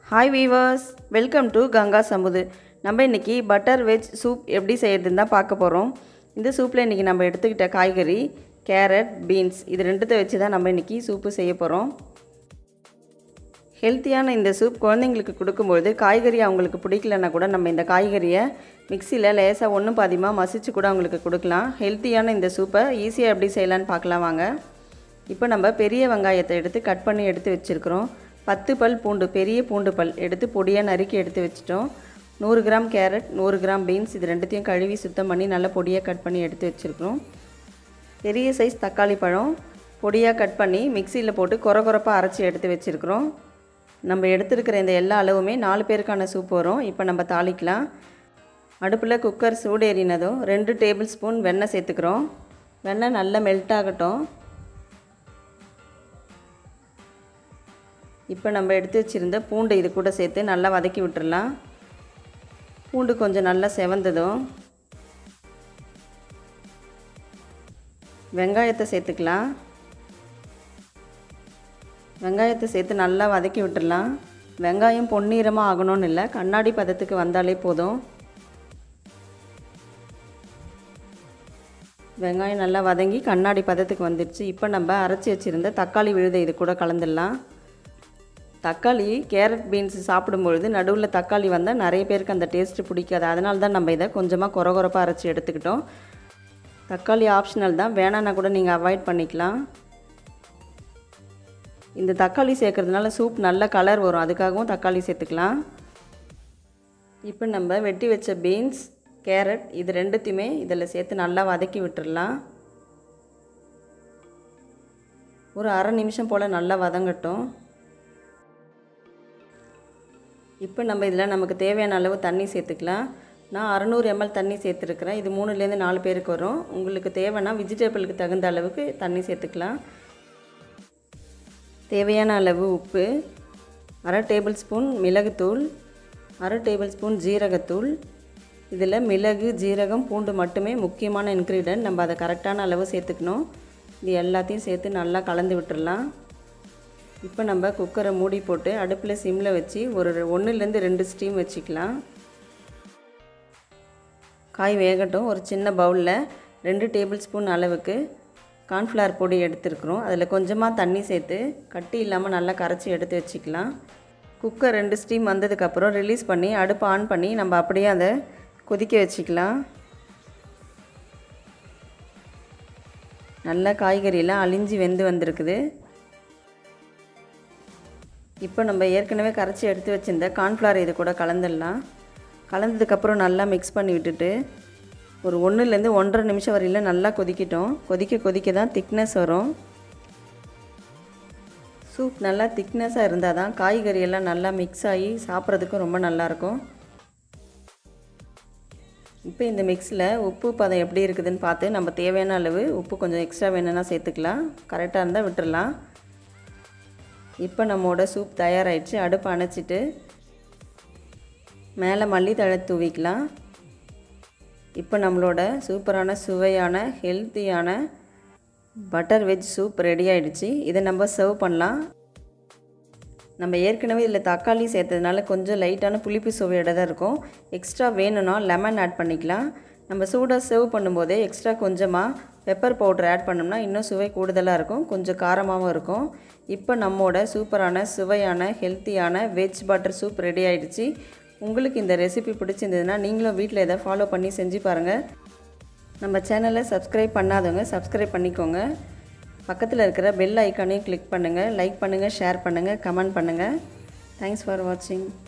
hi viewers welcome to Ganga சமுது நம்ம இன்றைக்கி பட்டர் வெஜ் சூப் எப்படி செய்யறதுன்னு தான் பார்க்க போகிறோம் இந்த சூப்பில் இன்றைக்கி நம்ம எடுத்துக்கிட்ட காய்கறி கேரட் பீன்ஸ் இது ரெண்டுத்தை வச்சு தான் நம்ம இன்றைக்கி சூப்பு செய்ய போகிறோம் ஹெல்த்தியான இந்த சூப் குழந்தைங்களுக்கு கொடுக்கும்பொழுது காய்கறி அவங்களுக்கு பிடிக்கலன்னா கூட நம்ம இந்த காய்கறியை மிக்சியில் லேசாக ஒன்றும் பாதியமாக மசிச்சு கூட அவங்களுக்கு கொடுக்கலாம் ஹெல்த்தியான இந்த சூப்பை ஈஸியாக எப்படி செய்யலான்னு பார்க்கலாம் வாங்க இப்போ நம்ம பெரிய வெங்காயத்தை எடுத்து கட் பண்ணி எடுத்து வச்சுருக்கிறோம் பத்து பல் பூண்டு பெரிய பூண்டு பல் எடுத்து பொடியாக நறுக்கி எடுத்து வச்சுட்டோம் நூறு கிராம் கேரட் நூறு கிராம் பீன்ஸ் இது ரெண்டுத்தையும் கழுவி சுத்தம் பண்ணி நல்லா பொடியாக கட் பண்ணி எடுத்து வச்சுருக்கிறோம் பெரிய சைஸ் தக்காளி பழம் பொடியாக கட் பண்ணி மிக்சியில் போட்டு கொர கொரப்பாக அரைச்சி எடுத்து வச்சுருக்குறோம் நம்ம எடுத்துருக்கிற இந்த எல்லா அளவுமே நாலு பேருக்கான சூப் வரும் இப்போ நம்ம தாளிக்கலாம் அடுப்பில் குக்கர் சூடேறினதும் ரெண்டு டேபிள் ஸ்பூன் வெண்ணெய் சேர்த்துக்கிறோம் வெண்ணெய் நல்லா மெல்ட் ஆகட்டும் இப்போ நம்ம எடுத்து வச்சுருந்த பூண்டு இது கூட சேர்த்து நல்லா வதக்கி விட்டுறலாம் பூண்டு கொஞ்சம் நல்லா செவந்ததும் வெங்காயத்தை சேர்த்துக்கலாம் வெங்காயத்தை சேர்த்து நல்லா வதக்கி விட்டுடலாம் வெங்காயம் பொன்னிறமாக ஆகணும்னு இல்லை கண்ணாடி பதத்துக்கு வந்தாலே போதும் வெங்காயம் நல்லா வதங்கி கண்ணாடி பதத்துக்கு வந்துடுச்சு இப்போ நம்ம அரைச்சி வச்சுருந்த தக்காளி விழுதை இது கூட கலந்துடலாம் தக்காளி கேரட் பீன்ஸ் சாப்பிடும்பொழுது நடுவில் தக்காளி வந்தால் நிறைய பேருக்கு அந்த டேஸ்ட்டு பிடிக்காது அதனால தான் நம்ம இதை கொஞ்சமாக கொர கொரப்பாக அரைச்சி எடுத்துக்கிட்டோம் தக்காளி ஆப்ஷனல் தான் வேணான்னா கூட நீங்கள் அவாய்ட் பண்ணிக்கலாம் இந்த தக்காளி சேர்க்கறதுனால சூப் நல்ல கலர் வரும் அதுக்காகவும் தக்காளி சேர்த்துக்கலாம் இப்போ நம்ம வெட்டி வச்ச பீன்ஸ் கேரட் இது ரெண்டுத்தையுமே இதில் சேர்த்து நல்லா வதக்கி விட்டுடலாம் ஒரு அரை நிமிஷம் போல் நல்லா வதங்கட்டும் இப்போ நம்ம இதில் நமக்கு தேவையான அளவு தண்ணி சேர்த்துக்கலாம் நான் அறநூறு எம்எல் தண்ணி சேர்த்துருக்குறேன் இது மூணுலேருந்து நாலு பேருக்கு வரும் உங்களுக்கு தேவைன்னா வெஜிடபிளுக்கு தகுந்த அளவுக்கு தண்ணி சேர்த்துக்கலாம் தேவையான அளவு உப்பு அரை டேபிள் ஸ்பூன் மிளகுத்தூள் அரை டேபிள் ஸ்பூன் ஜீரகத்தூள் இதில் மிளகு ஜீரகம் பூண்டு மட்டுமே முக்கியமான இன்க்ரீடியன்ட் நம்ம அதை கரெக்டான அளவு சேர்த்துக்கணும் இது எல்லாத்தையும் சேர்த்து நல்லா கலந்து விட்டுடலாம் இப்போ நம்ம குக்கரை மூடி போட்டு அடுப்பில் சிம்மில் வச்சு ஒரு ஒன்றுலேருந்து ரெண்டு ஸ்டீம் வச்சுக்கலாம் காய் வேகட்டும் ஒரு சின்ன பவுலில் ரெண்டு டேபிள் ஸ்பூன் அளவுக்கு கார்ன்ஃப்ளவர் பொடி எடுத்துருக்குறோம் அதில் கொஞ்சமாக தண்ணி சேர்த்து கட்டி இல்லாமல் நல்லா கரைச்சி எடுத்து வச்சுக்கலாம் குக்கர் ரெண்டு ஸ்டீம் வந்ததுக்கப்புறம் ரிலீஸ் பண்ணி அடுப்பு ஆன் பண்ணி நம்ம அப்படியே அதை கொதிக்க வச்சுக்கலாம் நல்லா காய்கறியெல்லாம் அழிஞ்சு வெந்து வந்திருக்குது இப்போ நம்ம ஏற்கனவே கரைச்சி எடுத்து வச்சுருந்த கார்ன்ஃப்ளவர் இது கூட கலந்துடலாம் கலந்ததுக்கப்புறம் நல்லா மிக்ஸ் பண்ணி விட்டுட்டு ஒரு ஒன்றுலேருந்து ஒன்றரை நிமிஷம் வரையில் நல்லா கொதிக்கட்டும் கொதிக்க கொதிக்க தான் திக்னஸ் வரும் சூப் நல்லா திக்னஸாக இருந்தால் தான் காய்கறியெல்லாம் நல்லா மிக்ஸ் ஆகி சாப்பிட்றதுக்கும் ரொம்ப நல்லாயிருக்கும் இப்போ இந்த மிக்ஸில் உப்பு பதம் எப்படி இருக்குதுன்னு பார்த்து நம்ம தேவையான அளவு உப்பு கொஞ்சம் எக்ஸ்ட்ரா வேணும்னா சேர்த்துக்கலாம் கரெக்டாக இருந்தால் விட்டுறலாம் இப்போ நம்மளோட சூப் தயாராகிடுச்சு அடுப்பு அணைச்சிட்டு மேலே மல்லித்தழை தூவிக்கலாம் இப்போ நம்மளோட சூப்பரான சுவையான ஹெல்த்தியான பட்டர் வெஜ் சூப் ரெடி ஆகிடுச்சு இதை நம்ம சர்வ் பண்ணலாம் நம்ம ஏற்கனவே இதில் தக்காளி சேர்த்ததுனால கொஞ்சம் லைட்டான புளிப்பு சுவையோட தான் இருக்கும் எக்ஸ்ட்ரா வேணும்னா லெமன் ஆட் பண்ணிக்கலாம் நம்ம சூடாக சர்வ் பண்ணும்போதே எக்ஸ்ட்ரா கொஞ்சமாக பெப்பர் பவுடர் ஆட் பண்ணோம்னா இன்னும் சுவை கூடுதலாக இருக்கும் கொஞ்சம் காரமாகவும் இருக்கும் இப்போ நம்மோட சூப்பரான சுவையான ஹெல்த்தியான வெஜ் பட்டர் சூப் ரெடி ஆகிடுச்சு உங்களுக்கு இந்த ரெசிபி பிடிச்சிருந்ததுன்னா நீங்களும் வீட்டில் எதாவது ஃபாலோ பண்ணி செஞ்சு பாருங்கள் நம்ம சேனலை சப்ஸ்கிரைப் பண்ணாதவங்க சப்ஸ்கிரைப் பண்ணிக்கோங்க பக்கத்தில் இருக்கிற பெல் ஐக்கானையும் கிளிக் பண்ணுங்கள் லைக் பண்ணுங்கள் ஷேர் பண்ணுங்கள் கமெண்ட் பண்ணுங்கள் தேங்க்ஸ் ஃபார் வாட்சிங்